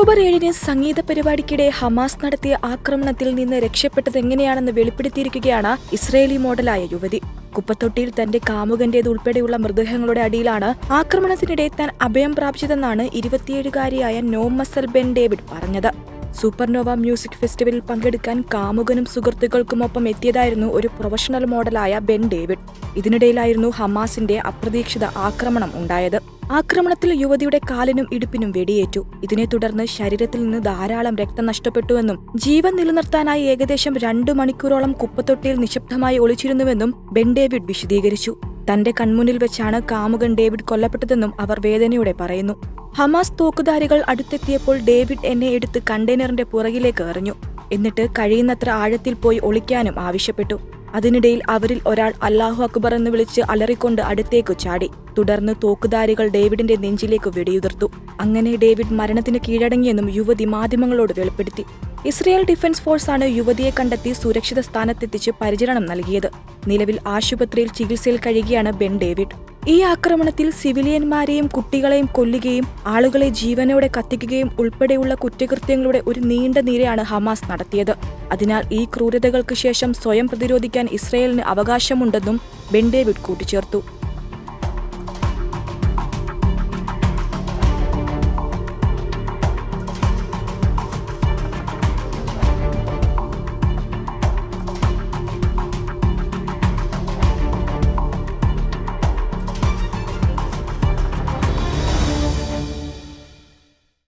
October ഏഴിന് സംഗീത പരിപാടിക്കിടെ Hamas നടത്തിയ ആക്രമണത്തിൽ നിന്ന് രക്ഷപ്പെട്ടത് എങ്ങനെയാണെന്ന് വെളിപ്പെടുത്തിയിരിക്കുകയാണ് ഇസ്രയേലി മോഡലായ യുവതി കുപ്പത്തൊട്ടിയിൽ തന്റെ കാമുകന്റേത് ഉൾപ്പെടെയുള്ള മൃതദേഹങ്ങളുടെ അടിയിലാണ് ആക്രമണത്തിനിടെ താൻ അഭയം പ്രാപിച്ചതെന്നാണ് ഇരുപത്തിയേഴുകാരിയായ നോമസൽ ബെൻ ഡേവിഡ് പറഞ്ഞത് സൂപ്പർനോവ മ്യൂസിക് ഫെസ്റ്റിവലിൽ പങ്കെടുക്കാൻ കാമുകനും സുഹൃത്തുക്കൾക്കുമൊപ്പം എത്തിയതായിരുന്നു ഒരു പ്രൊഫഷണൽ മോഡലായ ബെൻ ഡേവിഡ് ഇതിനിടയിലായിരുന്നു ഹമാസിന്റെ അപ്രതീക്ഷിത ആക്രമണം ഉണ്ടായത് ആക്രമണത്തിൽ യുവതിയുടെ കാലിനും ഇടുപ്പിനും വെടിയേറ്റു ഇതിനെ തുടർന്ന് ശരീരത്തിൽ നിന്ന് ധാരാളം രക്തം നഷ്ടപ്പെട്ടുവെന്നും ജീവൻ നിലനിർത്താനായി ഏകദേശം രണ്ടു മണിക്കൂറോളം കുപ്പത്തൊട്ടിയിൽ നിശബ്ദമായി ഒളിച്ചിരുന്നുവെന്നും ബെൻ ഡേവിഡ് വിശദീകരിച്ചു തന്റെ കൺമുന്നിൽ വെച്ചാണ് കാമുകൻ ഡേവിഡ് കൊല്ലപ്പെട്ടതെന്നും അവർ വേദനയോടെ പറയുന്നു ഹമാസ് തോക്കുധാരികൾ അടുത്തെത്തിയപ്പോൾ ഡേവിഡ് എന്നെ എടുത്ത് കണ്ടെയ്നറിന്റെ പുറകിലേക്ക് എറിഞ്ഞു എന്നിട്ട് കഴിയുന്നത്ര ആഴത്തിൽ പോയി ഒളിക്കാനും ആവശ്യപ്പെട്ടു അതിനിടയിൽ അവരിൽ ഒരാൾ അല്ലാഹു അക്ബർ എന്ന് വിളിച്ച് അലറിക്കൊണ്ട് അടുത്തേക്കു ചാടി തുടർന്ന് തോക്കുധാരികൾ ഡേവിഡിന്റെ നെഞ്ചിലേക്ക് വെടിയുതിർത്തു അങ്ങനെ ഡേവിഡ് മരണത്തിന് കീഴടങ്ങിയെന്നും യുവതി മാധ്യമങ്ങളോട് വെളിപ്പെടുത്തി ഇസ്രയേൽ ഡിഫൻസ് ഫോഴ്സാണ് യുവതിയെ കണ്ടെത്തി സുരക്ഷിത സ്ഥാനത്തെത്തിച്ച് പരിചരണം നൽകിയത് നിലവിൽ ആശുപത്രിയിൽ ചികിത്സയിൽ കഴിയുകയാണ് ബെൻ ഡേവിഡ് ഈ ആക്രമണത്തിൽ സിവിലിയന്മാരെയും കുട്ടികളെയും കൊല്ലുകയും ആളുകളെ ജീവനോടെ കത്തിക്കുകയും ഉൾപ്പെടെയുള്ള കുറ്റകൃത്യങ്ങളുടെ ഒരു നീണ്ട നിരയാണ് ഹമാസ് നടത്തിയത് അതിനാൽ ഈ ക്രൂരതകൾക്ക് ശേഷം സ്വയം പ്രതിരോധിക്കാൻ ഇസ്രയേലിന് അവകാശമുണ്ടെന്നും ബെൻ ഡേവിഡ് കൂട്ടിച്ചേർത്തു